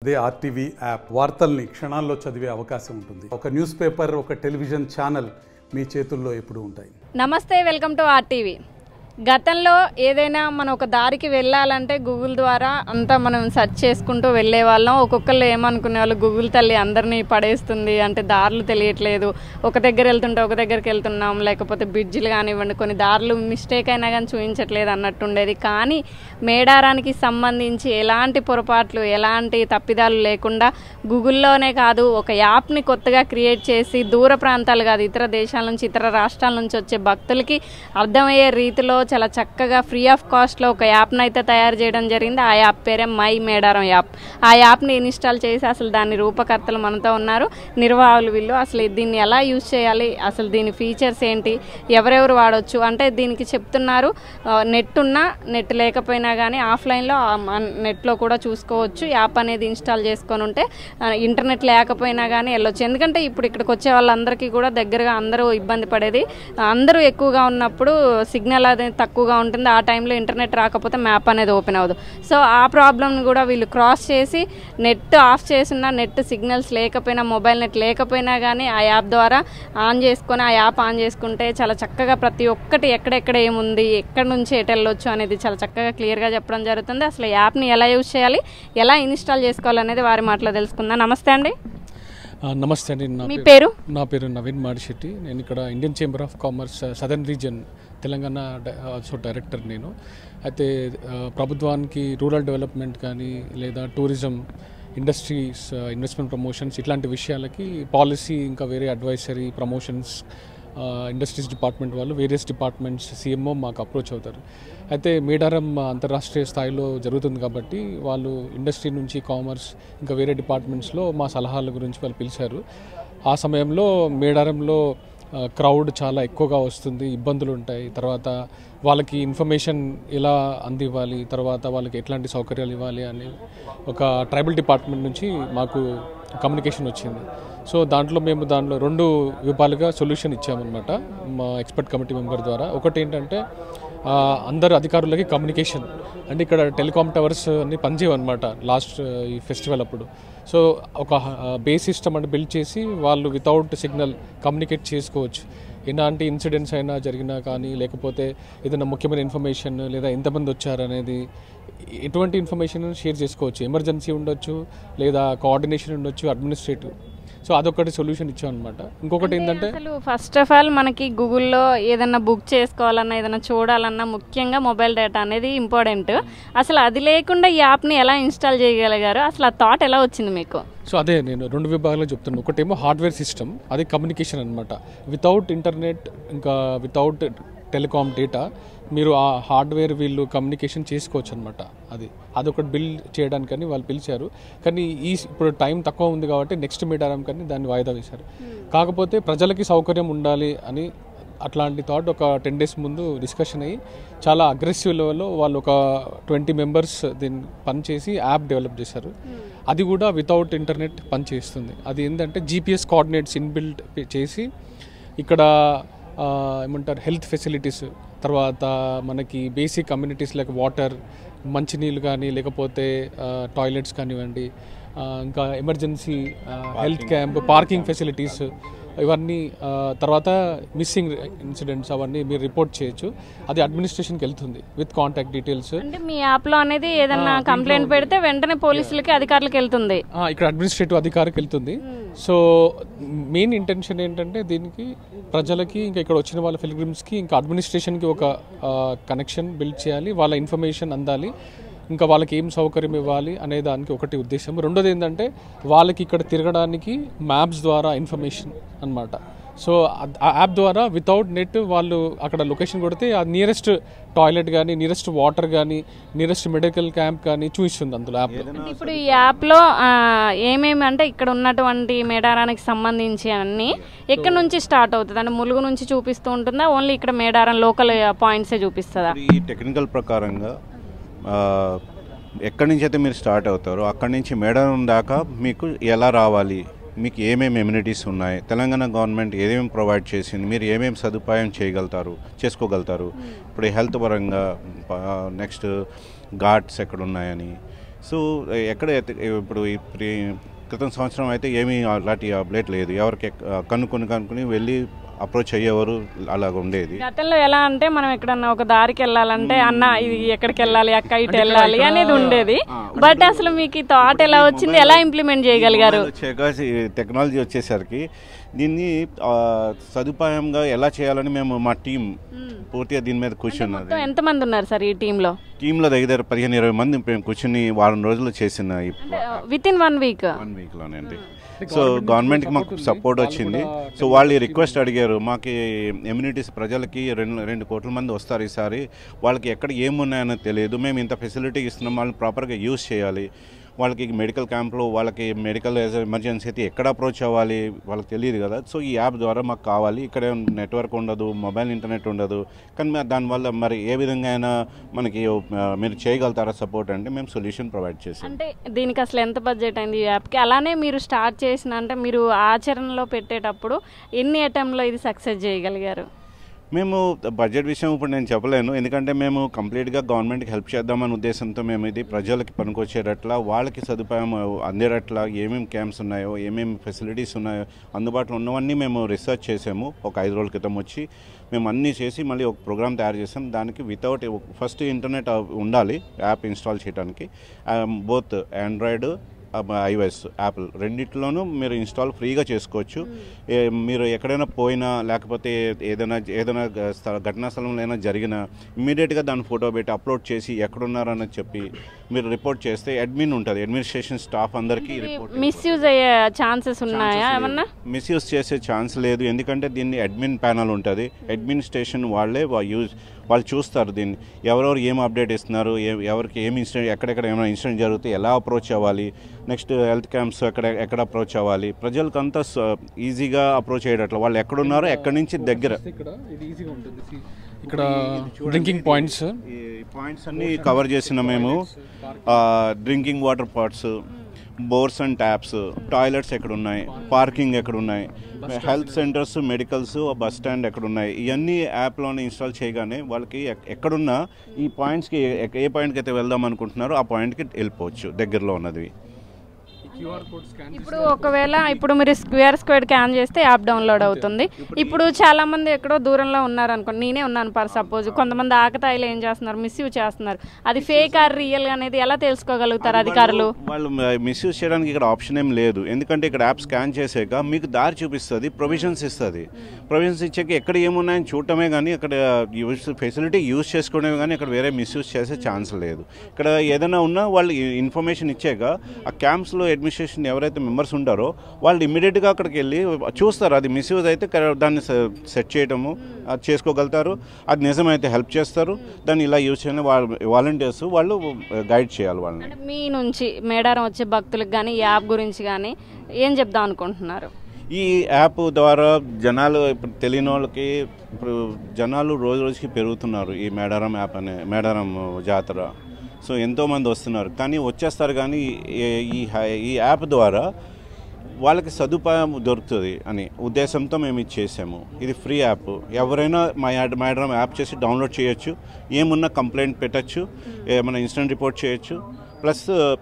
అదే RTV app వార్తల్ని క్షణాల్లో చదివే అవకాశం ఉంటుంది ఒక న్యూస్ పేపర్ ఒక టెలివిజన్ ఛానల్ మీ చేతుల్లో ఎప్పుడూ ఉంటాయి నమస్తే వెల్కమ్ టు ఆర్టీవీ గతంలో ఏదైనా మనం ఒక దారికి వెళ్ళాలంటే గూగుల్ ద్వారా అంతా మనం సెర్చ్ చేసుకుంటూ వెళ్ళే వాళ్ళం ఒక్కొక్కళ్ళు ఏమనుకునే వాళ్ళు గూగుల్ తల్లి అందరినీ పడేస్తుంది అంటే దారులు తెలియట్లేదు ఒక దగ్గర వెళ్తుంటే ఒక దగ్గరికి వెళ్తున్నాం లేకపోతే బ్రిడ్జిలు కానివ్వండి కొన్ని దారులు మిస్టేక్ అయినా కానీ చూపించట్లేదు అన్నట్టు ఉండేది కానీ మేడారానికి సంబంధించి ఎలాంటి పొరపాట్లు ఎలాంటి తప్పిదాలు లేకుండా గూగుల్లోనే కాదు ఒక యాప్ని కొత్తగా క్రియేట్ చేసి దూర ప్రాంతాలు కాదు ఇతర దేశాల నుంచి ఇతర రాష్ట్రాల నుంచి వచ్చే భక్తులకి అర్థమయ్యే రీతిలో చాలా చక్కగా ఫ్రీ ఆఫ్ కాస్ట్లో ఒక యాప్ని అయితే తయారు చేయడం జరిగింది ఆ యాప్ పేరే మై మేడారం యాప్ ఆ యాప్ని ఇన్స్టాల్ చేసి అసలు దాని రూపకర్తలు మనతో ఉన్నారు నిర్వాహకులు వీళ్ళు అసలు దీన్ని ఎలా యూజ్ చేయాలి అసలు దీని ఫీచర్స్ ఏంటి ఎవరెవరు వాడవచ్చు అంటే దీనికి చెప్తున్నారు ఆ, నెట్ ఉన్నా నెట్ లేకపోయినా కానీ ఆఫ్లైన్లో నెట్లో కూడా చూసుకోవచ్చు యాప్ అనేది ఇన్స్టాల్ చేసుకొని ఉంటే ఆ, ఇంటర్నెట్ లేకపోయినా కానీ వెళ్ళొచ్చు ఎందుకంటే ఇప్పుడు ఇక్కడికి వచ్చే వాళ్ళందరికీ కూడా దగ్గరగా అందరూ ఇబ్బంది పడేది అందరూ ఎక్కువగా ఉన్నప్పుడు సిగ్నల్ అనేది తక్కువగా ఉంటుంది ఆ టైంలో ఇంటర్నెట్ రాకపోతే మ్యాప్ అనేది ఓపెన్ అవ్వదు సో ఆ ప్రాబ్లమ్ని కూడా వీళ్ళు క్రాస్ చేసి నెట్ ఆఫ్ చేసిన నెట్ సిగ్నల్స్ లేకపోయినా మొబైల్ నెట్ లేకపోయినా కానీ ఆ యాప్ ద్వారా ఆన్ చేసుకొని ఆ యాప్ ఆన్ చేసుకుంటే చాలా చక్కగా ప్రతి ఒక్కటి ఎక్కడెక్కడ ఏముంది ఎక్కడి నుంచి ఎటు వెళ్ళొచ్చు అనేది చాలా చక్కగా క్లియర్గా చెప్పడం జరుగుతుంది అసలు ఈ యాప్ని ఎలా యూజ్ చేయాలి ఎలా ఇన్స్టాల్ చేసుకోవాలనేది వారి మాటలో తెలుసుకుందాం నమస్తే అండి ఆ, నమస్తే అండి నా మీ పేరు పేరు నా పేరు నవీన్ మాడిశెట్టి నేను ఇక్కడ Indian chamber of commerce southern region Telangana also director నేను అయితే ఆ, ప్రభుత్వానికి రూరల్ డెవలప్మెంట్ కానీ లేదా టూరిజం ఇండస్ట్రీస్ ఇన్వెస్ట్మెంట్ ప్రమోషన్స్ ఇట్లాంటి విషయాలకి పాలసీ ఇంకా వేరే అడ్వైసరీ ప్రమోషన్స్ ఇండస్ట్రీస్ డిపార్ట్మెంట్ వాళ్ళు వేరియస్ డిపార్ట్మెంట్స్ సీఎంఓ మాకు అప్రోచ్ అవుతారు అయితే మేడారం అంతర్రాష్ట్రీయ స్థాయిలో జరుగుతుంది కాబట్టి వాళ్ళు ఇండస్ట్రీ నుంచి కామర్స్ ఇంకా వేరే డిపార్ట్మెంట్స్లో మా సలహాల గురించి వాళ్ళు పిలిచారు ఆ సమయంలో మేడారంలో క్రౌడ్ చాలా ఎక్కువగా వస్తుంది ఇబ్బందులు ఉంటాయి తర్వాత వాళ్ళకి ఇన్ఫర్మేషన్ ఎలా అందివ్వాలి తర్వాత వాళ్ళకి ఎట్లాంటి సౌకర్యాలు ఇవ్వాలి అని ఒక ట్రైబల్ డిపార్ట్మెంట్ నుంచి మాకు కమ్యూనికేషన్ వచ్చింది సో దాంట్లో మేము దాంట్లో రెండు విభాలుగా సొల్యూషన్ ఇచ్చామన్నమాట మా ఎక్స్పర్ట్ కమిటీ మెంబర్ ద్వారా ఒకటి ఏంటంటే ఆ, అందరు అధికారులకి కమ్యూనికేషన్ అంటే ఇక్కడ టెలికాం టవర్స్ అన్ని పనిచేయవన్నమాట లాస్ట్ ఈ ఫెస్టివల్ అప్పుడు సో ఒక బేస్ సిస్టమ్ అంటే బిల్డ్ చేసి వాళ్ళు వితౌట్ సిగ్నల్ కమ్యూనికేట్ చేసుకోవచ్చు ఎలాంటి ఇన్సిడెంట్స్ అయినా జరిగినా కానీ లేకపోతే ఏదైనా ముఖ్యమైన ఇన్ఫర్మేషన్ లేదా ఎంతమంది వచ్చారు అనేది ఎటువంటి ఇన్ఫర్మేషన్ షేర్ చేసుకోవచ్చు ఎమర్జెన్సీ ఉండొచ్చు లేదా కోఆర్డినేషన్ ఉండొచ్చు అడ్మినిస్ట్రేటివ్ సో అదొకటి సొల్యూషన్ ఇచ్చాం అనమాట ఇంకొకటి ఏంటంటే అసలు ఫస్ట్ ఆఫ్ ఆల్ మనకి గూగుల్లో ఏదైనా బుక్ చేసుకోవాలన్నా ఏదైనా చూడాలన్నా ముఖ్యంగా మొబైల్ డేటా అనేది ఇంపార్టెంట్ అసలు అది లేకుండా ఈ యాప్ని ఎలా ఇన్స్టాల్ చేయగలిగారు అసలు ఆ థాట్ ఎలా వచ్చింది మీకు సో అదే నేను రెండు విభాగాలు చెప్తున్నాను ఒకటేమో హార్డ్వేర్ సిస్టమ్ అది కమ్యూనికేషన్ అనమాట వితౌట్ ఇంటర్నెట్ ఇంకా వితౌట్ టెలికాం డేటా మీరు ఆ హార్డ్వేర్ వీళ్ళు కమ్యూనికేషన్ చేసుకోవచ్చు అనమాట అది అదొకటి బిల్డ్ చేయడానికని వాళ్ళు పిలిచారు కానీ ఈ ఇప్పుడు టైం తక్కువ ఉంది కాబట్టి నెక్స్ట్ మీటారం కానీ దాన్ని వాయిదా వేశారు కాకపోతే ప్రజలకి సౌకర్యం ఉండాలి అని అట్లాంటి థాట్ ఒక టెన్ డేస్ ముందు డిస్కషన్ అయ్యి చాలా అగ్రెసివ్ లెవెల్లో వాళ్ళు ఒక ట్వంటీ మెంబర్స్ దీన్ని పనిచేసి యాప్ డెవలప్ చేశారు అది కూడా వితౌట్ ఇంటర్నెట్ పనిచేస్తుంది అది ఏంటంటే జీపీఎస్ కోఆర్డినేట్స్ ఇన్బిల్ట్ చేసి ఇక్కడ ఆ, ఏమంటారు హెల్త్ ఫెసిలిటీస్ తర్వాత మనకి బేసిక్ కమ్యూనిటీస్ లైక్ వాటర్ మంచినీళ్ళు కానీ లేకపోతే టాయిలెట్స్ కానివ్వండి ఆ, ఇంకా emergency health camp parking facilities ఇవన్నీ ఆ, తర్వాత మిస్సింగ్ ఇన్సిడెంట్స్ అవన్నీ మీరు రిపోర్ట్ చేయొచ్చు అది అడ్మినిస్ట్రేషన్కి వెళ్తుంది విత్ కాంటాక్ట్ డీటెయిల్స్ అంటే మీ యాప్లో అనేది ఏదైనా కంప్లైంట్ పెడితే వెంటనే పోలీసులకి అధికారులకు వెళ్తుంది ఆ, ఇక్కడ అడ్మినిస్ట్రేటివ్ అధికారికి వెళ్తుంది సో మెయిన్ ఇంటెన్షన్ ఏంటంటే దీనికి ప్రజలకి ఇంకా ఇక్కడ వచ్చిన వాళ్ళ ఫిలిగ్రిమ్స్కి ఇంకా అడ్మినిస్ట్రేషన్కి ఒక కనెక్షన్ బిల్డ్ చేయాలి వాళ్ళ ఇన్ఫర్మేషన్ అందాలి ఇంకా వాళ్ళకి ఏం సౌకర్యం ఇవ్వాలి అనే దానికి ఒకటి ఉద్దేశం రెండోది ఏంటంటే వాళ్ళకి ఇక్కడ తిరగడానికి మ్యాప్స్ ద్వారా ఇన్ఫర్మేషన్ అన్నమాట సో అద్- ఆ యాప్ ద్వారా వితౌట్ నెట్ వాళ్ళు అక్కడ లొకేషన్ కొడితే ఆ నియరెస్ట్ టాయిలెట్ కానీ నియరెస్ట్ వాటర్ కానీ నియరెస్ట్ మెడికల్ క్యాంప్ కానీ చూపిస్తుంది అందులో యాప్లో అంటే ఇప్పుడు ఈ యాప్లో ఆ, ఏమేమి అంటే ఇక్కడ ఉన్నటువంటి మేడారానికి సంబంధించి అన్ని ఎక్కడి నుంచి స్టార్ట్ అవుతుంది అంటే ములుగు నుంచి చూపిస్తూ ఉంటుందా ఓన్లీ ఇక్కడ మేడారం లోకల్ పాయింట్సే చూపిస్తుందా ఈ టెక్నికల్ ప్రకారంగా ఆ, ఎక్కడి నుంచి అయితే మీరు స్టార్ట్ అవుతారో అక్కడి నుంచి మేడారం దాకా మీకు ఎలా రావాలి మీకు ఏమేమి ఎమ్యూనిటీస్ ఉన్నాయి తెలంగాణ గవర్నమెంట్ ఏమేమి ప్రొవైడ్ చేసింది మీరు ఏమేమి సదుపాయం చేయగలుగుతారు చేసుకోగలుగుతారు ఇప్పుడు హెల్త్ పరంగా నెక్స్ట్ ఘాట్స్ ఎక్కడ ఉన్నాయని సో ఎక్కడ ఎత్త- ఇప్పుడు ఈ ప్రీ- క్రితం సంవత్సరం అయితే ఏమీ అలాంటి అప్డేట్ లేదు ఎవరికి ఎక్- కనుక్కొని కనుక్కొని వెళ్ళి అప్రోచ్ అయ్యేవారు అలాగ ఉండేది గతంలో ఎలా అంటే మనం ఎక్కడన్నా ఒక దారికి వెళ్ళాలంటే అన్న ఇది ఎక్కడికి వెళ్ళాలి అక్క ఇటు వెళ్ళాలి అనేది ఉండేది బట్ అసలు మీకు ఈ థాట్ ఎలా వచ్చింది ఎలా ఇంప్లిమెంట్ చేయగలిగారు మొబైల్ వచ్చాక ఈ టెక్నాలజీ వచ్చేసరికి దీన్ని ఆ, సదుపాయంగా ఎలా చేయాలని మేము మా టీం పూర్తిగా దీని మీద కూర్చున్నది మొత్తం ఎంతమంది ఉన్నారు సార్ ఈ టీంలో టీంలో దగ్గర పదిహేను ఇరవై మంది మేము కూర్చుని వారం రోజులు చేసిన ఈ with in one week one వీక్లోనండి సో గవర్నమెంట్కి మాకు సపోర్ట్ వచ్చింది సో వాళ్ళు ఈ రిక్వెస్ట్ అడిగారు మాకు ఎమ్యూనిటీస్ ప్రజలకి రెండు రెండు కోట్ల మంది వస్తారు ఈసారి వాళ్ళకి ఎక్కడ ఏమున్నాయని తెలియదు మేము ఇంత ఫెసిలిటీ ఇస్తున్నాం వాళ్ళని ప్రాపర్గా యూజ్ చేయాలి వాళ్ళకి మెడికల్ క్యాంప్లో వాళ్ళకి మెడికల్ ఎమర్జెన్సీ అయితే ఎక్కడ అప్రోచ్ అవ్వాలి వాళ్ళకి తెలియదు కదా సో ఈ యాప్ ద్వారా మాకు కావాలి ఇక్కడ నెట్వర్క్ ఉండదు మొబైల్ ఇంటర్నెట్ ఉండదు కానీ మరి దానివల్ల మరి ఏ విధంగా అయినా మనకి ఆ, మీరు చేయగలుగుతారా సపోర్ట్ అంటే మేము సొల్యూషన్ ప్రొవైడ్ చేసాం అంటే దీనికి అసలు ఎంత బడ్జెట్ అయింది ఈ యాప్కి అలానే మీరు స్టార్ట్ చేసిన అంటే మీరు ఆచరణలో పెట్టేటప్పుడు ఎన్ని అటెంప్ట్లో ఇది సక్సెస్ చేయగలిగారు మేము బడ్జెట్ విషయం ఇప్పుడు నేను చెప్పలేను ఎందుకంటే మేము కంప్లీట్గా గవర్నమెంట్కి హెల్ప్ చేద్దామనే ఉద్దేశంతో మేము ఇది ప్రజలకి పనికొచ్చేటట్లా వాళ్ళకి సదుపాయం అందేటట్లా ఏమేమి క్యాంప్స్ ఉన్నాయో ఏమేమి ఫెసిలిటీస్ ఉన్నాయో అందుబాటులో ఉన్నవన్నీ మేము రీసెర్చ్ చేసాము ఒక ఐదు రోజుల క్రితం వచ్చి మేము అన్నీ చేసి మళ్ళీ ఒక ప్రోగ్రామ్ తయారు చేసాం దానికి వితౌట్ ఫస్ట్ ఇంటర్నెట్ ఉండాలి యాప్ ఇన్స్టాల్ చేయడానికి బోత్ ఆండ్రాయిడ్ ఐఓఎస్ యాపిల్ రెండిట్లోనూ మీరు ఇన్స్టాల్ ఫ్రీగా చేసుకోవచ్చు ఏ, మీరు ఎక్కడైనా పోయినా లేకపోతే ఏదైనా ఏదైనా గ- స్థల- ఘటనా స్థలంలో ఏదైనా జరిగినా ఇమ్మీడియట్గా దాని ఫోటో పెట్టి అప్లోడ్ చేసి ఎక్కడున్నారని చెప్పి మీరు రిపోర్ట్ చేస్తే అడ్మిన్ ఉంటుంది అడ్మినిస్ట్రేషన్ స్టాఫ్ అందరికీ రిపోర్ట్ మిస్యూజ్ అయ్యే ఛాన్సెస్ ఉన్నాయా ఏమన్నా మిస్యూజ్ చేసే ఛాన్స్ లేదు ఎందుకంటే దీన్ని అడ్మిన్ ప్యానల్ ఉంటుంది అడ్మినిస్ట్రేషన్ వాళ్ళే వా- యూజ్ వాళ్ళు చూస్తారు దీన్ని ఎవరెవరు ఏం అప్డేట్ ఇస్తున్నారు ఏ- ఎవరికి ఏం ఇన్సిడెంట్ ఎక్కడెక్కడ ఏమైనా ఇన్సిడెంట్ జరిగితే ఎలా అప్రోచ్ అవ్వాలి నెక్స్ట్ హెల్త్ క్యాంప్స్ ఎక్కడ ఎక్కడ అప్రోచ్ అవ్వాలి ప్రజలకంతా స- ఈజీగా అప్రోచ్ అయ్యేటట్లు వాళ్ళు ఎక్కడున్నారో ఎక్కడి నుంచి దగ్గర ఇక్కడ ఇది ఈజీగా ఉంటుంది See, ఇక్కడ డ్రింకింగ్ పాయింట్స్ ఈ పాయింట్స్ అన్ని కవర్ చేసిన మేము drinking water pots bores and taps toilets ఎక్కడ ఉన్నాయి పార్కింగ్ ఎక్కడ ఉన్నాయి health centres medicals bus stand ఎక్కడ ఉన్నాయి ఇవన్నీ యాప్లోనే ఇన్స్టాల్ చేయగానే వాళ్ళకి ఎక్- ఎక్కడున్నా ఈ పాయింట్స్కి ఏ- ఏ పాయింట్కి అయితే వెళ్దాం అనుకుంటున్నారో ఆ పాయింట్కి వెళ్ళిపోవచ్చు దగ్గరలో ఉన్నది క్యూఆర్ కోడ్ స్కాన్ ఇప్పుడు ఒకవేళ ఇప్పుడు మీరు స్క్వేర్ స్క్వేర్ క్యాన్ చేస్తే యాప్ డౌన్లోడ్ అవుతుంది ఇప్పుడు చాలా మంది ఎక్కడో దూరంలో ఉన్నారు అనుకోండి నేనే ఉన్నాను పర్ సపోజ్ కొంతమంది ఆకతాయిలు ఏం చేస్తున్నారు మిస్యూజ్ చేస్తున్నారు అది ఫేక్ ఆర్ రియల్ అనేది ఎలా తెలుసుకోగలుగుతారు అధికారులు వాళ్ళు మిస్యూజ్ చేయడానికి ఇక్కడ ఆప్షన్ ఏం లేదు ఎందుకంటే ఇక్కడ యాప్ స్కాన్ చేసాక మీకు దారి చూపిస్తుంది ప్రొవిజన్స్ ఇస్తుంది ప్రొవిజన్స్ ఇచ్చాక ఎక్కడ ఏమున్నాయని చూడటమే కానీ అక్కడ యూజ్ ఫెసిలిటీ యూజ్ చేసుకోవడమే కానీ అక్కడ వేరే మిస్యూజ్ చేసే ఛాన్స్ లేదు ఇక్కడ ఏదైనా ఉన్నా వాళ్ళు ఇన్ఫర్మేషన్ ఇచ్చాక ఆ క్యాంప్స్లో అడ్మినిస్ట్రేషన్ ఎవరైతే మెంబర్స్ ఉంటారో వాళ్ళు ఇమీడియట్గా అక్కడికి వెళ్ళి చూస్తారు అది మిస్యూజ్ అయితే కర- దాన్ని సెట్ చేయడము అది చేసుకోగలుగుతారు అది నిజమైతే హెల్ప్ చేస్తారు దాన్ని ఇలా యూజ్ చేయని వాళ్ళ వాలంటీర్స్ వాళ్ళు గైడ్ చేయాలి వాళ్ళని అంటే మీ నుంచి మేడారం వచ్చే భక్తులకు కానీ ఈ యాప్ గురించి కానీ ఏం చెప్దాం అనుకుంటున్నారు ఈ యాప్ ద్వారా జనాలు ఇప్పుడు తెలియని వాళ్ళకి ఇప్పుడు జనాలు రోజు రోజుకి పెరుగుతున్నారు ఈ మేడారం యాప్ అనే మేడారం జాతర సో ఎంతోమంది వస్తున్నారు కానీ వచ్చేస్తారు కానీ ఈ- ఈ హై- ఈ యాప్ ద్వారా వాళ్ళకి సదుపాయం దొరుకుతుంది అని ఉద్దేశంతో మేము ఇది చేసాము ఇది ఫ్రీ యాప్ ఎవరైనా మా యాడ్ మేడారం యాప్ చేసి డౌన్లోడ్ చేయొచ్చు ఏమున్నా కంప్లైంట్ పెట్టచ్చు ఏమైనా ఇన్సిడెంట్ రిపోర్ట్ చేయొచ్చు ప్లస్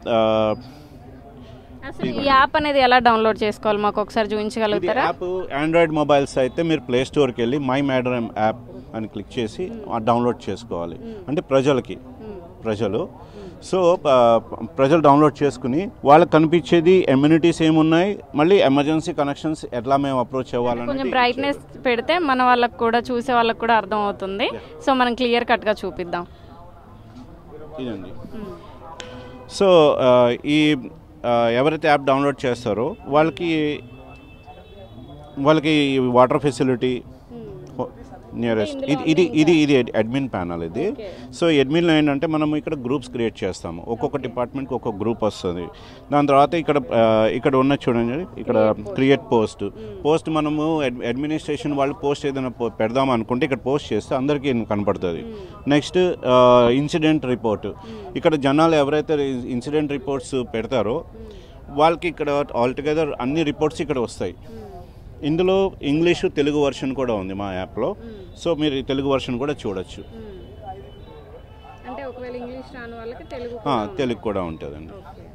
అసలు ఈ యాప్ అనేది ఎలా డౌన్లోడ్ చేసుకోవాలి మాకు ఒకసారి ఇది చూపించగలుగుతారా యాప్ ఆండ్రాయిడ్ మొబైల్స్ అయితే మీరు ప్లే స్టోర్కి వెళ్ళి మై మ్యాడరం యాప్ అని క్లిక్ చేసి ఆ డౌన్లోడ్ చేసుకోవాలి అంటే ప్రజలకి ప్రజలు సో ఆ, ప్రజలు డౌన్లోడ్ చేసుకుని వాళ్ళకి కనిపించేది ఎమ్యూనిటీస్ ఏమున్నాయి మళ్ళీ ఎమర్జెన్సీ కనెక్షన్స్ ఎట్లా మేము అప్రోచ్ కొంచెం అవ్వాలని బ్రైట్నెస్ పెడితే మన వాళ్ళకి కూడా చూసే వాళ్ళకి కూడా అర్థం అవుతుంది సో మనం క్లియర్ కట్గా చూపిద్దాం ఇదండి సో ఆ, ఈ ఆ, ఎవరైతే యాప్ డౌన్లోడ్ చేస్తారో వాళ్ళకి వాళ్ళకి వాటర్ ఫెసిలిటీ నియరెస్ట్ ఇది ఇది ఇది ఇది అడ్మిన్ ప్యానల్ ఇది సో అడ్మిన్లో ఏంటంటే మనం ఇక్కడ గ్రూప్స్ క్రియేట్ చేస్తాము ఒక్కొక్క డిపార్ట్మెంట్కి ఒక్కొక్క గ్రూప్ వస్తుంది దాని తర్వాత ఇక్కడ ఆ, ఇక్కడ ఉన్న చూడండి ఇక్కడ క్రియేట్ పోస్ట్ పోస్ట్ మనము అడ్మినిస్ట్రేషన్ వాళ్ళు పోస్ట్ ఏదైనా పో- పెడదాం అనుకుంటే ఇక్కడ పోస్ట్ చేస్తే అందరికీ కనపడుతుంది నెక్స్ట్ ఇన్సిడెంట్ రిపోర్ట్ ఇక్కడ జనాలు ఎవరైతే ఇన్సిడెంట్ రిపోర్ట్స్ పెడతారో వాళ్ళకి ఇక్కడ ఆల్టుగెదర్ అన్ని రిపోర్ట్స్ ఇక్కడ వస్తాయి ఇందులో ఇంగ్లీషు తెలుగు వర్షన్ కూడా ఉంది మా యాప్లో సో మీరు ఈ తెలుగు వర్షన్ కూడా చూడొచ్చు అంటే ఒకవేళ ఇంగ్లీష్ ఇంగ్లీష్ రాని వాళ్ళకి తెలుగు ఆ, తెలుగు కూడా ఉంటుందండి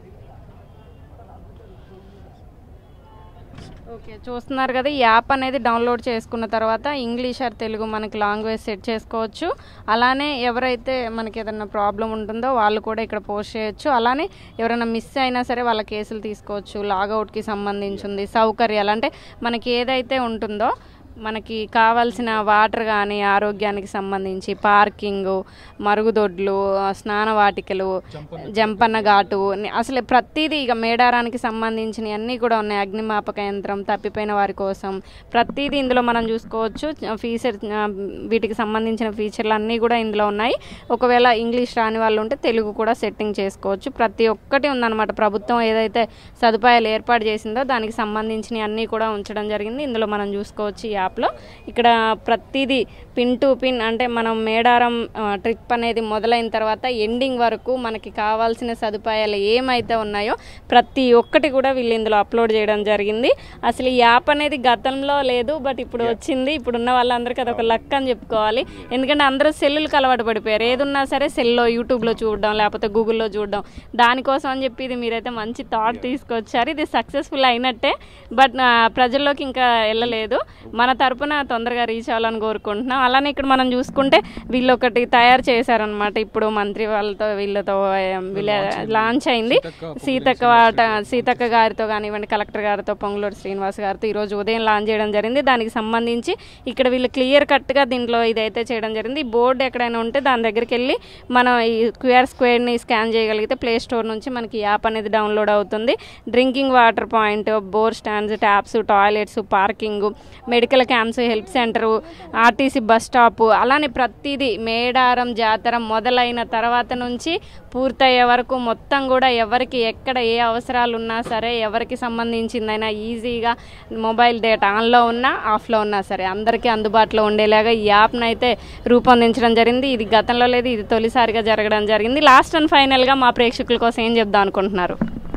ఓకే చూస్తున్నారు కదా ఈ యాప్ అనేది డౌన్లోడ్ చేసుకున్న తర్వాత ఇంగ్లీష్ ఆర్ తెలుగు మనకి లాంగ్వేజ్ సెట్ చేసుకోవచ్చు అలానే ఎవరైతే మనకి ఏదైనా ప్రాబ్లం ఉంటుందో వాళ్ళు కూడా ఇక్కడ పోస్ట్ చేయొచ్చు అలానే ఎవరైనా మిస్ అయినా సరే వాళ్ళ కేసులు తీసుకోవచ్చు లాగౌట్కి సంబంధించింది సౌకర్యాలు అంటే మనకి ఏదైతే ఉంటుందో మనకి కావాల్సిన వాటర్ కానీ ఆరోగ్యానికి సంబంధించి పార్కింగ్ మరుగుదొడ్లు ఆ, స్నాన వాటికలు జంపన్న ఘాటు ని- అసలు ప్రతిదీ ఇక మేడారానికి సంబంధించినవి అన్నీ కూడా ఉన్నాయి అగ్నిమాపక యంత్రం తప్పిపోయిన వారి కోసం ప్రతిదీ ఇందులో మనం చూసుకోవచ్చు ఫీచర్ వీటికి సంబంధించిన ఫీచర్లు అన్నీ కూడా ఇందులో ఉన్నాయి ఒకవేళ ఇంగ్లీష్ రాని వాళ్ళు ఉంటే తెలుగు కూడా సెట్టింగ్ చేసుకోవచ్చు ప్రతి ఒక్కటి ఉందన్నమాట ప్రభుత్వం ఏదైతే సదుపాయాలు ఏర్పాటు చేసిందో దానికి సంబంధించినవి అన్నీ కూడా ఉంచడం జరిగింది ఇందులో మనం చూసుకోవచ్చు ఈ యాప్లో ఇక్కడ ప్రతిదీ పిన్ టు పిన్ అంటే మనం మేడారం ఆ, ట్రిప్ అనేది మొదలైన తర్వాత ఎండింగ్ వరకు మనకి కావాల్సిన సదుపాయాలు ఏమైతే ఉన్నాయో ప్రతి ఒక్కటి కూడా వీళ్ళు ఇందులో అప్లోడ్ చేయడం జరిగింది అసలు ఈ యాప్ అనేది గతంలో లేదు బట్ ఇప్పుడు వచ్చింది ఇప్పుడు ఉన్న వాళ్ళందరికీ అదొక లక్ అని చెప్పుకోవాలి ఎందుకంటే అందరూ సెల్లులకు అలవాటు పడిపోయారు ఏది ఉన్నా సరే సెల్లో యూట్యూబ్లో చూడడం లేకపోతే గూగుల్లో చూడడం దానికోసం అని చెప్పి ఇది మీరైతే మంచి థాట్ తీసుకొచ్చారు ఇది సక్సెస్ఫుల్ అయినట్టే బట్ ఆ, ప్రజల్లోకి ఇంకా వెళ్ళలేదు మన తరపున తొందరగా రీచ్ అవ్వాలని కోరుకుంటున్నాం అలానే ఇక్కడ మనం చూసుకుంటే వీళ్ళు ఒకటి తయారు చేశారనమాట ఇప్పుడు మంత్రి వాళ్ళతో వీళ్ళతో ఆ, వీళ్ళ లాంచ్ అయింది సీతక్క వాట సీతక్క గారితో కానివ్వండి కలెక్టర్ గారితో పొంగులూరు శ్రీనివాస్ గారితో ఈరోజు ఉదయం లాంచ్ చేయడం జరిగింది దానికి సంబంధించి ఇక్కడ వీళ్ళు క్లియర్ కట్గా దీంట్లో ఇదైతే చేయడం జరిగింది ఈ బోర్డు ఎక్కడైనా ఉంటే దాని దగ్గరికి వెళ్ళి మనం ఈ క్యూఆర్ స్క్వేర్ని స్కాన్ చేయగలిగితే ప్లే స్టోర్ నుంచి మనకి ఈ యాప్ అనేది డౌన్లోడ్ అవుతుంది drinking water point bore stands taps toilets parking medical camps help centre RTC bus stop అలానే ప్రతిదీ మేడారం జాతర మొదలైన తర్వాత నుంచి పూర్తయ్యే వరకు మొత్తం కూడా ఎవరికి ఎక్కడ ఏ అవసరాలు ఉన్నా సరే ఎవరికి సంబంధించిందైనా ఈజీగా మొబైల్ డేటా ఆన్లో ఉన్నా ఆఫ్లో ఉన్నా సరే అందరికీ అందుబాటులో ఉండేలాగా ఈ యాప్ను అయితే రూపొందించడం జరిగింది ఇది గతంలో లేదు ఇది తొలిసారిగా జరగడం జరిగింది లాస్ట్ అండ్ ఫైనల్గా మా ప్రేక్షకుల కోసం ఏం చెప్దాం అనుకుంటున్నారు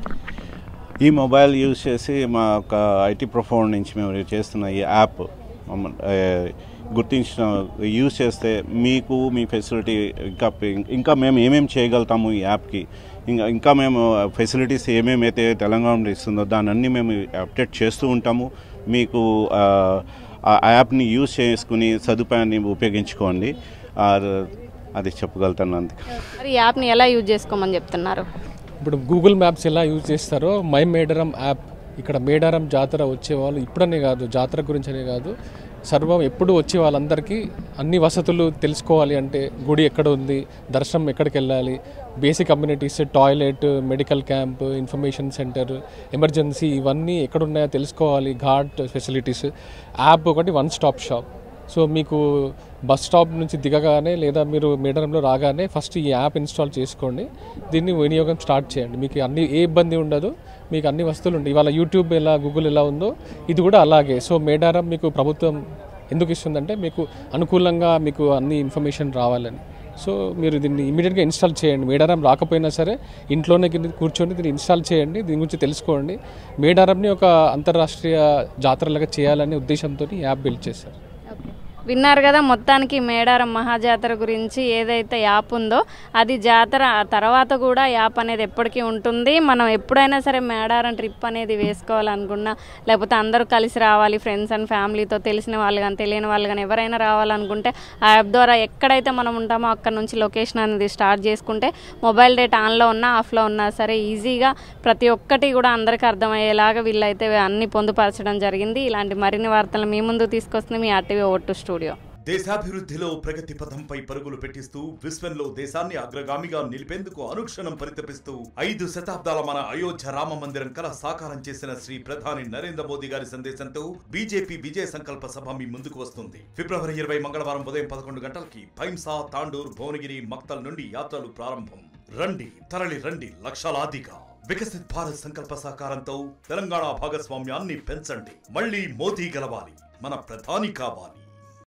ఈ మొబైల్ యూజ్ చేసి మా ఒక ఐటీ ప్రొఫౌండ్ నుంచి మేము చేస్తున్న ఈ యాప్ మమ్మ- ఏ, గుర్తించిన యూజ్ చేస్తే మీకు మీ ఫెసిలిటీ ఇంకా పె- ఇంకా మేము ఏమేమి చేయగలుగుతాము ఈ యాప్కి ఇంకా ఇంకా మేము ఫెసిలిటీస్ ఏమేమి అయితే తెలంగాణ ఇస్తుందో దాన్ని అన్ని మేము అప్డేట్ చేస్తూ ఉంటాము మీకు ఆ, ఆ యాప్ని యూజ్ చేసుకుని సదుపాయాన్ని ఉపయోగించుకోండి ఆ, అది చెప్పగలుగుతాను అంతే మరి ఈ యాప్ని ఎలా యూజ్ చేసుకోమని చెప్తున్నారు ఇప్పుడు గూగుల్ మ్యాప్స్ ఎలా యూజ్ చేస్తారో మై మేడారం యాప్ ఇక్కడ మేడారం జాతర వచ్చే వాళ్ళు ఇప్పుడనే కాదు జాతర గురించనే కాదు సర్వం ఎప్పుడు వచ్చే వాళ్ళందరికీ అన్ని వసతులు తెలుసుకోవాలి అంటే గుడి ఎక్కడ ఉంది దర్శనం ఎక్కడికి వెళ్ళాలి basic communities toilet medical camp information centre emergency ఇవన్నీ ఎక్కడున్నాయో తెలుసుకోవాలి ఘాట్ ఫెసిలిటీస్ యాప్ ఒకటి వన్ స్టాప్ షాప్ సో మీకు బస్ స్టాప్ నుంచి దిగగానే లేదా మీరు మేడారంలో రాగానే ఫస్ట్ ఈ యాప్ ఇన్స్టాల్ చేసుకోండి దీన్ని వినియోగం స్టార్ట్ చేయండి మీకు అన్ని ఏ ఇబ్బంది ఉండదు మీకు అన్ని వస్తువులు ఉంటాయి ఇవాళ యూట్యూబ్ ఎలా గూగుల్ ఎలా ఉందో ఇది కూడా అలాగే సో మేడారం మీకు ప్రభుత్వం ఎందుకు ఇస్తుందంటే మీకు అనుకూలంగా మీకు అన్ని ఇన్ఫర్మేషన్ రావాలని సో మీరు దీన్ని ఇమీడియట్గా ఇన్స్టాల్ చేయండి మేడారం రాకపోయినా సరే ఇంట్లోనే కింద కూర్చొని దీన్ని ఇన్స్టాల్ చేయండి దీని గురించి తెలుసుకోండి మేడారంని ఒక అంతర్రాష్ట్రీయ జాతరలాగా చేయాలనే ఉద్దేశంతో ఈ యాప్ బిల్డ్ చేశారు విన్నారు కదా మొత్తానికి మేడారం మహాజాతర గురించి ఏదైతే యాప్ ఉందో అది జాతర ఆ తర్వాత కూడా యాప్ అనేది ఎప్పటికీ ఉంటుంది మనం ఎప్పుడైనా సరే మేడారం ట్రిప్ అనేది వేసుకోవాలనుకున్నా లేకపోతే అందరూ కలిసి రావాలి ఫ్రెండ్స్ అండ్ ఫ్యామిలీతో తెలిసిన వాళ్ళు కానీ తెలియని వాళ్ళు కానీ ఎవరైనా రావాలనుకుంటే ఆ యాప్ ద్వారా ఎక్కడైతే మనం ఉంటామో అక్కడ నుంచి లొకేషన్ అనేది స్టార్ట్ చేసుకుంటే మొబైల్ డేటా ఆన్లో ఉన్నా ఆఫ్లో ఉన్నా సరే ఈజీగా ప్రతి ఒక్కటి కూడా అందరికీ అర్థమయ్యేలాగా వీళ్ళైతే అన్ని పొందుపరచడం జరిగింది ఇలాంటి మరిన్ని వార్తలు మీ ముందు తీసుకొస్తుంది మీ ఆర్టీవీ ఓటు స్టూడియో దేశాభివృద్ధిలో ప్రగతి పథంపై పరుగులు పెట్టిస్తూ విశ్వంలో దేశాన్ని అగ్రగామిగా నిలిపేందుకు అనుక్షణం పరితపిస్తూ ఐదు శతాబ్దాల మన అయోధ్య రామ మందిరం కల సాకారం చేసిన శ్రీ ప్రధాని నరేంద్ర మోదీ గారి సందేశంతో బీజేపీ విజయ సంకల్ప సభ మీ ముందుకు వస్తుంది ఫిబ్రవరి ఇరవై మంగళవారం ఉదయం పదకొండు గంటలకి భైంసా తాండూర్ భువనగిరి మక్తల్ నుండి యాత్రలు ప్రారంభం రండి తరలి రండి లక్షలాదిగా వికసిత్ భారత్ సంకల్ప సాకారంతో తెలంగాణ భాగస్వామ్యాన్ని పెంచండి మళ్ళీ మోదీ గెలవాలి మన ప్రధాని కావాలి